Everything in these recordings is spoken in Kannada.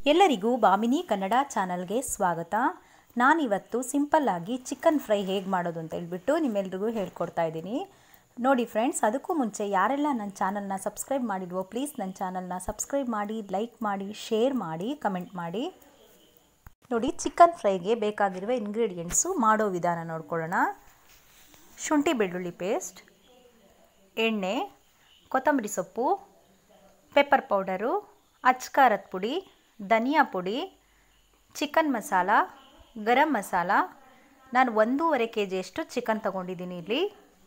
ಎಲ್ಲರಿಗೂ ಬಾಮಿನಿ ಕನ್ನಡ ಚಾನಲ್ಗೆ ಸ್ವಾಗತ ನಾನಿವತ್ತು ಸಿಂಪಲ್ಲಾಗಿ ಚಿಕನ್ ಫ್ರೈ ಹೇಗೆ ಮಾಡೋದು ಅಂತ ಹೇಳ್ಬಿಟ್ಟು ನಿಮ್ಮೆಲ್ರಿಗೂ ಹೇಳ್ಕೊಡ್ತಾ ಇದ್ದೀನಿ ನೋಡಿ ಫ್ರೆಂಡ್ಸ್ ಅದಕ್ಕೂ ಮುಂಚೆ ಯಾರೆಲ್ಲ ನನ್ನ ಚಾನಲ್ನ ಸಬ್ಸ್ಕ್ರೈಬ್ ಮಾಡಿಲ್ವೋ ಪ್ಲೀಸ್ ನನ್ನ ಚಾನಲ್ನ ಸಬ್ಸ್ಕ್ರೈಬ್ ಮಾಡಿ ಲೈಕ್ ಮಾಡಿ ಶೇರ್ ಮಾಡಿ ಕಮೆಂಟ್ ಮಾಡಿ ನೋಡಿ ಚಿಕನ್ ಫ್ರೈಗೆ ಬೇಕಾಗಿರುವ ಇಂಗ್ರೀಡಿಯೆಂಟ್ಸು ಮಾಡೋ ವಿಧಾನ ನೋಡ್ಕೊಳ್ಳೋಣ ಶುಂಠಿ ಬೆಳ್ಳುಳ್ಳಿ ಪೇಸ್ಟ್ ಎಣ್ಣೆ ಕೊತ್ತಂಬರಿ ಸೊಪ್ಪು ಪೆಪ್ಪರ್ ಪೌಡರು ಅಚ್ಕಾರದ ಪುಡಿ ಧನಿಯಾ ಪುಡಿ ಚಿಕನ್ ಮಸಾಲ ಗರಂ ಮಸಾಲ ನಾನು ಒಂದೂವರೆ ಕೆ ಜಿಯಷ್ಟು ಚಿಕನ್ ತಗೊಂಡಿದ್ದೀನಿ ಇಲ್ಲಿ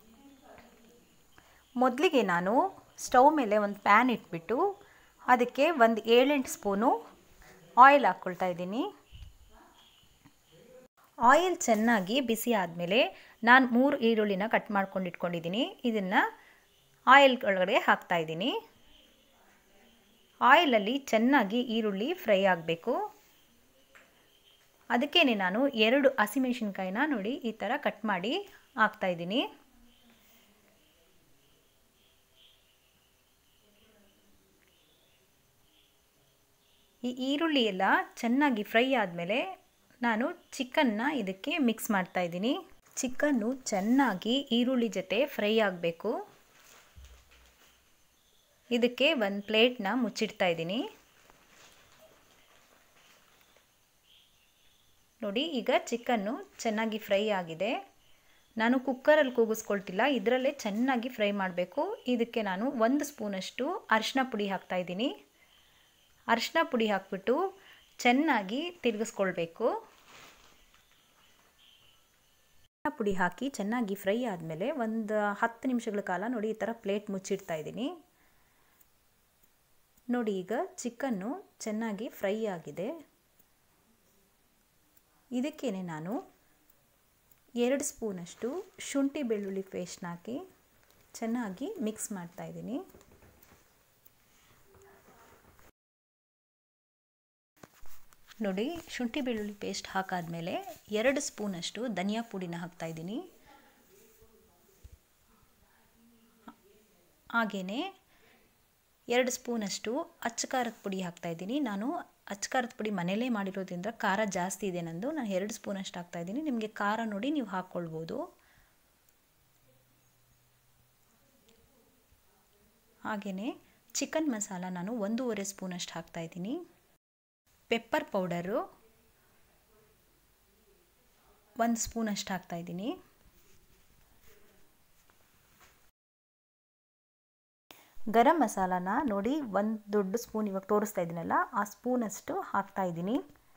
ಮೊದಲಿಗೆ ನಾನು ಸ್ಟವ್ ಮೇಲೆ ಒಂದು ಪ್ಯಾನ್ ಇಟ್ಬಿಟ್ಟು ಅದಕ್ಕೆ ಒಂದು ಏಳೆಂಟು ಸ್ಪೂನು ಆಯಿಲ್ ಹಾಕ್ಕೊಳ್ತಾ ಇದ್ದೀನಿ ಆಯಿಲ್ ಚೆನ್ನಾಗಿ ಬಿಸಿ ಆದಮೇಲೆ ನಾನು ಮೂರು ಈರುಳ್ಳಿನ ಕಟ್ ಮಾಡ್ಕೊಂಡು ಇಟ್ಕೊಂಡಿದ್ದೀನಿ ಇದನ್ನು ಆಯಿಲ್ ಒಳಗಡೆ ಹಾಕ್ತಾಯಿದ್ದೀನಿ ಆಯಿಲಲ್ಲಿ ಚೆನ್ನಾಗಿ ಈರುಳ್ಳಿ ಫ್ರೈ ಆಗಬೇಕು ಅದಕ್ಕೇ ನಾನು ಎರಡು ಹಸಿಮೆಣಸಿನ್ಕಾಯಿನ ನೋಡಿ ಈ ಥರ ಕಟ್ ಮಾಡಿ ಹಾಕ್ತಾಯಿದ್ದೀನಿ ಈ ಈರುಳ್ಳಿ ಎಲ್ಲ ಚೆನ್ನಾಗಿ ಫ್ರೈ ಆದಮೇಲೆ ನಾನು ಚಿಕನ್ನ ಇದಕ್ಕೆ ಮಿಕ್ಸ್ ಮಾಡ್ತಾ ಇದ್ದೀನಿ ಚಿಕನ್ನು ಚೆನ್ನಾಗಿ ಈರುಳ್ಳಿ ಜೊತೆ ಫ್ರೈ ಆಗಬೇಕು ಇದಕ್ಕೆ ಒಂದು ಪ್ಲೇಟ್ನ ಮುಚ್ಚಿಡ್ತಾ ಇದ್ದೀನಿ ನೋಡಿ ಈಗ ಚಿಕನ್ನು ಚೆನ್ನಾಗಿ ಫ್ರೈ ಆಗಿದೆ ನಾನು ಕುಕ್ಕರಲ್ಲಿ ಕೂಗಿಸ್ಕೊಳ್ತಿಲ್ಲ ಇದರಲ್ಲೇ ಚೆನ್ನಾಗಿ ಫ್ರೈ ಮಾಡಬೇಕು ಇದಕ್ಕೆ ನಾನು ಒಂದು ಸ್ಪೂನಷ್ಟು ಅರಿಶಿನ ಪುಡಿ ಹಾಕ್ತಾಯಿದ್ದೀನಿ ಅರಿಶಿನ ಪುಡಿ ಹಾಕ್ಬಿಟ್ಟು ಚೆನ್ನಾಗಿ ತಿರುಗಿಸ್ಕೊಳ್ಬೇಕು ಪುಡಿ ಹಾಕಿ ಚೆನ್ನಾಗಿ ಫ್ರೈ ಆದಮೇಲೆ ಒಂದು ಹತ್ತು ನಿಮಿಷಗಳ ಕಾಲ ನೋಡಿ ಈ ಥರ ಪ್ಲೇಟ್ ಮುಚ್ಚಿಡ್ತಾ ಇದ್ದೀನಿ ನೋಡಿ ಈಗ ಚಿಕನ್ನು ಚೆನ್ನಾಗಿ ಫ್ರೈ ಆಗಿದೆ ಇದಕ್ಕೇ ನಾನು ಎರಡು ಸ್ಪೂನಷ್ಟು ಶುಂಠಿ ಬೆಳ್ಳುಳ್ಳಿ ಪೇಸ್ಟ್ನ ಹಾಕಿ ಚೆನ್ನಾಗಿ ಮಿಕ್ಸ್ ಮಾಡ್ತಾಯಿದ್ದೀನಿ ನೋಡಿ ಶುಂಠಿ ಬೆಳ್ಳುಳ್ಳಿ ಪೇಸ್ಟ್ ಹಾಕಾದ್ಮೇಲೆ ಎರಡು ಸ್ಪೂನಷ್ಟು ಧನಿಯಾ ಪುಡಿನ ಹಾಕ್ತಾಯಿದ್ದೀನಿ ಹಾಗೆಯೇ ಎರಡು ಸ್ಪೂನಷ್ಟು ಅಚ್ಚಕಾರದ ಪುಡಿ ಹಾಕ್ತಾಯಿದ್ದೀನಿ ನಾನು ಅಚ್ಚಕಾರದ ಪುಡಿ ಮನೇಲೇ ಮಾಡಿರೋದ್ರಿಂದ ಖಾರ ಜಾಸ್ತಿ ಇದೆ ನಂದು ನಾನು ಎರಡು ಸ್ಪೂನಷ್ಟು ಹಾಕ್ತಾಯಿದ್ದೀನಿ ನಿಮಗೆ ಖಾರ ನೋಡಿ ನೀವು ಹಾಕ್ಕೊಳ್ಬೋದು ಹಾಗೆಯೇ ಚಿಕನ್ ಮಸಾಲ ನಾನು ಒಂದೂವರೆ ಸ್ಪೂನಷ್ಟು ಹಾಕ್ತಾಯಿದ್ದೀನಿ ಪೆಪ್ಪರ್ ಪೌಡರು ಒಂದು ಸ್ಪೂನಷ್ಟು ಹಾಕ್ತಾಯಿದ್ದೀನಿ ಗರಂ ಮಸಾಲಾನ ನೋಡಿ ಒಂದು ದೊಡ್ಡ ಸ್ಪೂನ್ ಇವಾಗ ತೋರಿಸ್ತಾ ಇದ್ದೀನಲ್ಲ ಆ ಸ್ಪೂನಷ್ಟು ಹಾಕ್ತಾ ಇದ್ದೀನಿ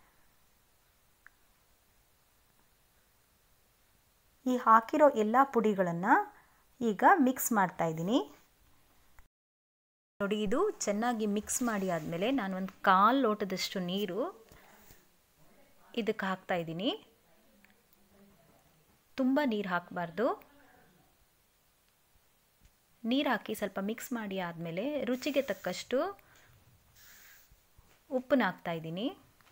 ಈ ಹಾಕಿರೋ ಎಲ್ಲ ಪುಡಿಗಳನ್ನು ಈಗ ಮಿಕ್ಸ್ ಮಾಡ್ತಾ ಇದ್ದೀನಿ ನೋಡಿ ಇದು ಚೆನ್ನಾಗಿ ಮಿಕ್ಸ್ ಮಾಡಿ ಆದಮೇಲೆ ನಾನು ಒಂದು ಕಾಲು ಲೋಟದಷ್ಟು ನೀರು ಇದಕ್ಕೆ ಹಾಕ್ತಾ ಇದ್ದೀನಿ ತುಂಬ ನೀರು ಹಾಕಬಾರ್ದು ನೀರು ಹಾಕಿ ಸ್ವಲ್ಪ ಮಿಕ್ಸ್ ಮಾಡಿ ಆದಮೇಲೆ ರುಚಿಗೆ ತಕ್ಕಷ್ಟು ಉಪ್ಪನ್ನ ಹಾಕ್ತಾ ಇದ್ದೀನಿ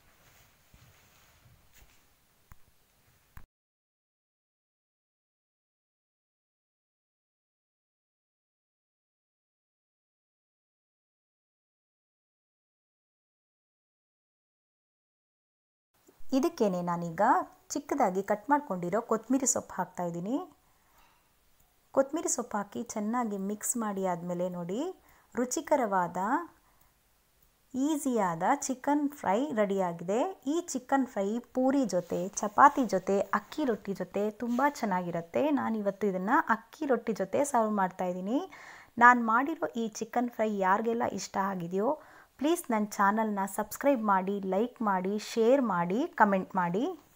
ಇದಕ್ಕೇನೆ ನಾನೀಗ ಚಿಕ್ಕದಾಗಿ ಕಟ್ ಮಾಡ್ಕೊಂಡಿರೋ ಕೊತ್ತಂಬರಿ ಸೊಪ್ಪು ಹಾಕ್ತಾಯಿದ್ದೀನಿ ಕೊತ್ತಂಬರಿ ಸೊಪ್ಪು ಹಾಕಿ ಚೆನ್ನಾಗಿ ಮಿಕ್ಸ್ ಮಾಡಿ ಆದಮೇಲೆ ನೋಡಿ ರುಚಿಕರವಾದ ಈಸಿಯಾದ ಚಿಕನ್ ಫ್ರೈ ರೆಡಿಯಾಗಿದೆ ಈ ಚಿಕನ್ ಫ್ರೈ ಪೂರಿ ಜೊತೆ ಚಪಾತಿ ಜೊತೆ ಅಕ್ಕಿ ರೊಟ್ಟಿ ಜೊತೆ ತುಂಬ ಚೆನ್ನಾಗಿರುತ್ತೆ ನಾನಿವತ್ತು ಇದನ್ನು ಅಕ್ಕಿ ರೊಟ್ಟಿ ಜೊತೆ ಸರ್ವ್ ಮಾಡ್ತಾಯಿದ್ದೀನಿ ನಾನು ಮಾಡಿರೋ ಈ ಚಿಕನ್ ಫ್ರೈ ಯಾರಿಗೆಲ್ಲ ಇಷ್ಟ ಆಗಿದೆಯೋ ಪ್ಲೀಸ್ ನನ್ನ ಚಾನಲ್ನ ಸಬ್ಸ್ಕ್ರೈಬ್ ಮಾಡಿ ಲೈಕ್ ಮಾಡಿ ಶೇರ್ ಮಾಡಿ ಕಮೆಂಟ್ ಮಾಡಿ